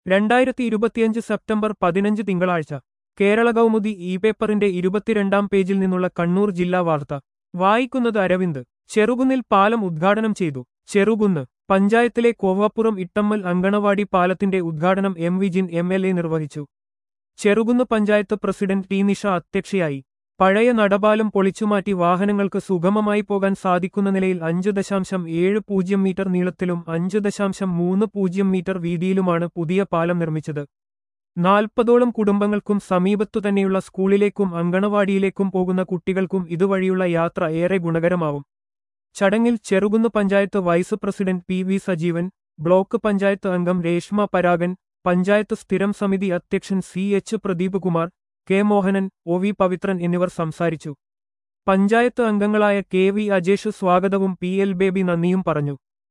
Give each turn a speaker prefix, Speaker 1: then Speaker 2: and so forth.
Speaker 1: രണ്ടായിരത്തി ഇരുപത്തിയഞ്ച് സെപ്റ്റംബർ പതിനഞ്ച് തിങ്കളാഴ്ച കേരള കൗമുദി ഇ പേപ്പറിന്റെ ഇരുപത്തിരണ്ടാം പേജിൽ നിന്നുള്ള കണ്ണൂർ ജില്ലാ വാർത്ത വായിക്കുന്നത് അരവിന്ദ് ചെറുകുന്നിൽ പാലം ഉദ്ഘാടനം ചെയ്തു ചെറുകുന്ന് പഞ്ചായത്തിലെ കോവാപ്പുറം ഇട്ടമ്മൽ അങ്കണവാടി പാലത്തിന്റെ ഉദ്ഘാടനം M Vijin M L A നിർവഹിച്ചു ചെറുകുന്ന് പഞ്ചായത്ത് പ്രസിഡന്റ് ടി നിഷ അധ്യക്ഷയായി പഴയ നടപാലം പൊളിച്ചുമാറ്റി വാഹനങ്ങൾക്ക് സുഗമമായി പോകാൻ സാധിക്കുന്ന നിലയിൽ അഞ്ച് ദശാംശം ഏഴ് പൂജ്യം മീറ്റർ നീളത്തിലും അഞ്ച് ദശാംശം മൂന്ന് പൂജ്യം മീറ്റർ വീതിയിലുമാണ് പുതിയ പാലം നിർമ്മിച്ചത് നാൽപ്പതോളം കുടുംബങ്ങൾക്കും സമീപത്തു തന്നെയുള്ള സ്കൂളിലേക്കും അങ്കണവാടിയിലേക്കും പോകുന്ന കുട്ടികൾക്കും ഇതുവഴിയുള്ള യാത്ര ഏറെ ഗുണകരമാവും ചടങ്ങിൽ Cherukunnu panchayat vice president P V Sajeevan block panchayat അംഗം രേഷ്മ പരാഗൻ പഞ്ചായത്ത് സ്ഥിരം സമിതി അധ്യക്ഷൻ C H Pradeep Kumar K Mohanan O V Pavithran എന്നിവർ സംസാരിച്ചു പഞ്ചായത്ത് അംഗങ്ങളായ കെ വി അജേഷ് സ്വാഗതവും പി എൽ ബേബി നന്ദിയും പറഞ്ഞു